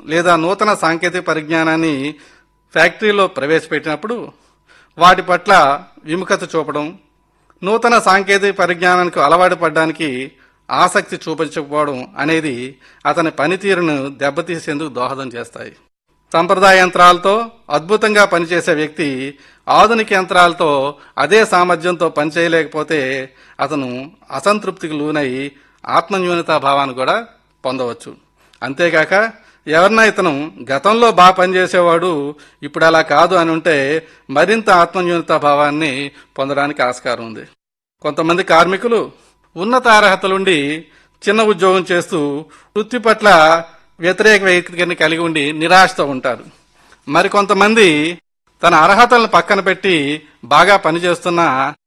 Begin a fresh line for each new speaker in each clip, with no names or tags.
లేదా నూతన సాంకేతిక పరిజ్ఞానాన్ని ఫ్యాక్టరీలో ప్రవేశపెట్టినప్పుడు వాటి పట్ల విముఖత చూపడం నూతన సాంకేతిక పరిజ్ఞానానికి అలవాటు పడడానికి ఆసక్తి చూపించకపోవడం అనేది అతని పనితీరును దెబ్బతీసేందుకు దోహదం చేస్తాయి సంప్రదాయ యంత్రాలతో అద్భుతంగా పనిచేసే వ్యక్తి ఆధునిక యంత్రాలతో అదే సామర్థ్యంతో పనిచేయలేకపోతే అతను అసంతృప్తికి లోనై ఆత్మన్యూనతా భావాన్ని కూడా పొందవచ్చు అంతేకాక ఎవరన్నా ఇతను గతంలో బాగా పనిచేసేవాడు ఇప్పుడు అలా కాదు అని ఉంటే మరింత ఆత్మన్యూనతా భావాన్ని పొందడానికి ఆస్కారం ఉంది కొంతమంది కార్మికులు ఉన్నత అర్హతలుండి చిన్న ఉద్యోగం చేస్తూ వృత్తి పట్ల వ్యతిరేక వైఖరిని కలిగి ఉండి నిరాశతో ఉంటారు మరికొంతమంది తన అర్హతలను పక్కన పెట్టి బాగా పనిచేస్తున్న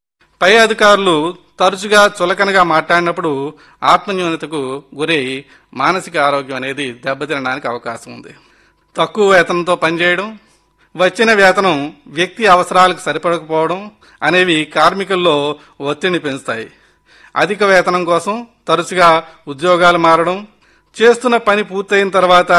పై అధికారులు తరచుగా చులకనగా మాట్లాడినప్పుడు ఆత్మన్యూనతకు గురై మానసిక ఆరోగ్యం అనేది దెబ్బతినడానికి అవకాశం ఉంది తక్కువ వేతనంతో పనిచేయడం వచ్చిన వేతనం వ్యక్తి అవసరాలకు సరిపడకపోవడం అనేవి కార్మికుల్లో ఒత్తిడిని పెంచుతాయి అధిక వేతనం కోసం తరచుగా ఉద్యోగాలు మారడం చేస్తున్న పని పూర్తయిన తర్వాత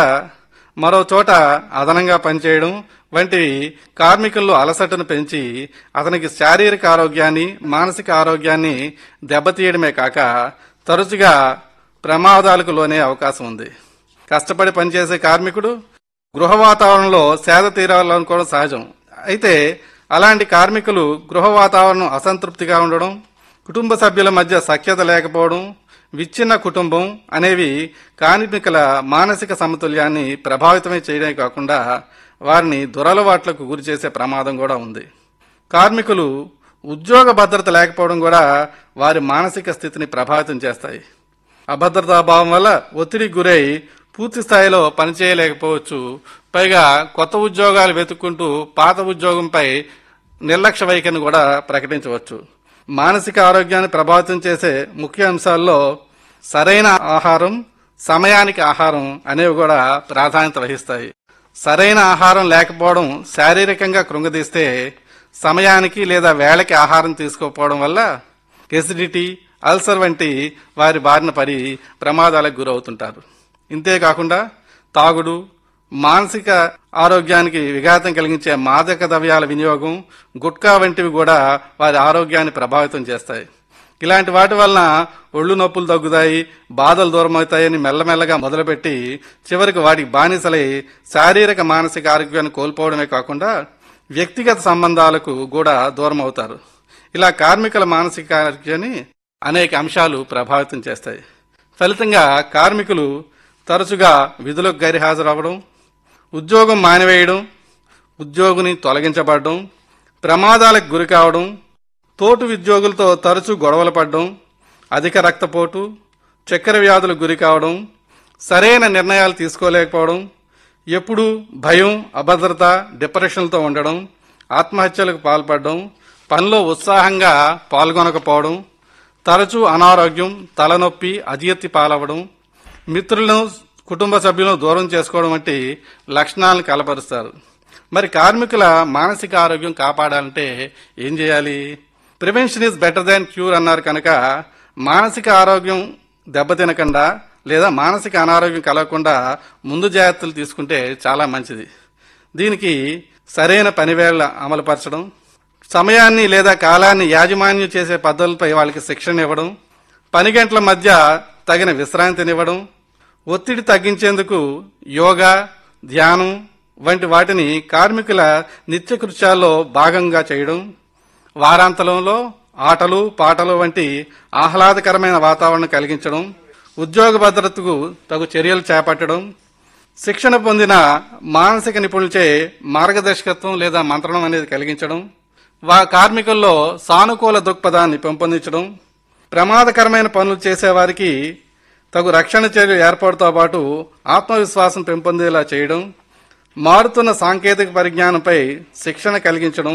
మరో చోట అదనంగా పనిచేయడం వంటివి కార్మికుల్లో అలసటను పెంచి అతనికి శారీరక ఆరోగ్యాన్ని మానసిక ఆరోగ్యాన్ని దెబ్బతీయడమే కాక తరచుగా ప్రమాదాలకు లోనే అవకాశం ఉంది కష్టపడి పనిచేసే కార్మికుడు గృహ వాతావరణంలో సేద తీరాలనుకోవడం సహజం అయితే అలాంటి కార్మికులు గృహ వాతావరణం అసంతృప్తిగా ఉండడం కుటుంబ సభ్యుల మధ్య సఖ్యత లేకపోవడం విచ్ఛిన్న కుటుంబం అనేవి కార్మికుల మానసిక సమతుల్యాన్ని ప్రభావితమే చేయడమే కాకుండా వారిని దురలవాట్లకు గురి చేసే ప్రమాదం కూడా ఉంది కార్మికులు ఉద్యోగ భద్రత లేకపోవడం కూడా వారి మానసిక స్థితిని ప్రభావితం చేస్తాయి అభద్రతాభావం వల్ల ఒత్తిడికి గురై పూర్తి స్థాయిలో పనిచేయలేకపోవచ్చు పైగా కొత్త ఉద్యోగాలు వెతుక్కుంటూ పాత ఉద్యోగంపై నిర్లక్ష్య వైఖరిని కూడా ప్రకటించవచ్చు మానసిక ఆరోగ్యాన్ని ప్రభావితం చేసే ముఖ్య అంశాల్లో సరైన ఆహారం సమయానికి ఆహారం అనేవి కూడా ప్రాధాన్యత వహిస్తాయి సరైన ఆహారం లేకపోవడం శారీరకంగా కృంగదీస్తే సమయానికి లేదా వేళకి ఆహారం తీసుకోకపోవడం వల్ల ఎసిడిటీ అల్సర్ వంటి వారి బారిన పడి ప్రమాదాలకు గురవుతుంటారు ఇంతేకాకుండా తాగుడు మానసిక ఆరోగ్యానికి విఘాతం కలిగించే మాదక ద్రవ్యాల వినియోగం గుట్కా వంటివి కూడా వారి ఆరోగ్యాన్ని ప్రభావితం చేస్తాయి ఇలాంటి వాటి వలన ఒళ్ళు నొప్పులు తగ్గుతాయి బాధలు దూరమవుతాయని మెల్లమెల్లగా మొదలుపెట్టి చివరికి వాటికి బానిసలై శారీరక మానసిక ఆరోగ్యాన్ని కోల్పోవడమే కాకుండా వ్యక్తిగత సంబంధాలకు కూడా దూరం అవుతారు ఇలా కార్మికుల మానసిక ఆరోగ్యాన్ని అనేక అంశాలు ప్రభావితం చేస్తాయి ఫలితంగా కార్మికులు తరచుగా విధులకు గైర్హాజరవ్వడం ఉద్యోగం మానివేయడం ఉద్యోగిని తొలగించబడడం ప్రమాదాలకు గురి కావడం తోటి ఉద్యోగులతో తరచూ గొడవలు పడడం అధిక రక్తపోటు చక్కెర వ్యాధులకు గురి కావడం సరైన నిర్ణయాలు తీసుకోలేకపోవడం ఎప్పుడూ భయం అభద్రత డిప్రెషన్లతో ఉండడం ఆత్మహత్యలకు పాల్పడడం పనిలో ఉత్సాహంగా పాల్గొనకపోవడం తరచూ అనారోగ్యం తలనొప్పి అజీర్తి పాలవడం మిత్రులను కుటుంబ సభ్యులను దూరం చేసుకోవడం వంటి లక్షణాలను కలపరుస్తారు మరి కార్మికుల మానసిక ఆరోగ్యం కాపాడాలంటే ఏం చేయాలి prevention is better than cure అన్నారు కనుక మానసిక ఆరోగ్యం దెబ్బతినకుండా లేదా మానసిక అనారోగ్యం కలగకుండా ముందు జాగ్రత్తలు తీసుకుంటే చాలా మంచిది దీనికి సరైన పనివేళ అమలుపరచడం సమయాన్ని లేదా కాలాన్ని యాజమాన్యం చేసే పద్ధతులపై వాళ్ళకి శిక్షణ ఇవ్వడం పని గంటల మధ్య తగిన విశ్రాంతినివ్వడం ఒత్తిడి తగ్గించేందుకు యోగా ధ్యానం వంటి వాటిని కార్మికుల నిత్యకృత్యాల్లో భాగంగా చేయడం వారాంతంలో ఆటలు పాటలు వంటి ఆహ్లాదకరమైన వాతావరణం కలిగించడం ఉద్యోగ భద్రతకు తగు చర్యలు చేపట్టడం శిక్షణ పొందిన మానసిక నిపుణులచే మార్గదర్శకత్వం లేదా మంత్రణం అనేది కలిగించడం వా కార్మికుల్లో సానుకూల దృక్పథాన్ని పెంపొందించడం ప్రమాదకరమైన పనులు చేసేవారికి తగు రక్షణ చర్యలు ఏర్పాటుతో పాటు ఆత్మవిశ్వాసం పెంపొందేలా చేయడం మారుతున్న సాంకేతిక పరిజ్ఞానంపై శిక్షణ కలిగించడం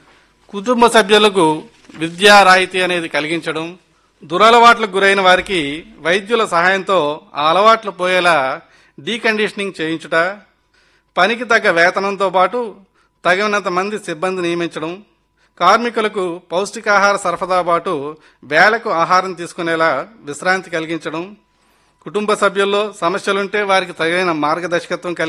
కుటుంబ సభ్యులకు విద్యా రాయితీ అనేది కలిగించడం దురలవాట్లకు గురైన వారికి వైద్యుల సహాయంతో ఆ అలవాట్లు పోయేలా డీకండిషనింగ్ చేయించుట పనికి తగ్గ వేతనంతో పాటు తగినంత మంది సిబ్బంది నియమించడం కార్మికులకు పౌష్టికాహార సరఫరా పాటు వేళకు ఆహారం తీసుకునేలా విశ్రాంతి కలిగించడం కుటుంబ సభ్యుల్లో సమస్యలుంటే వారికి తగిన మార్గదర్శకత్వం కలిగి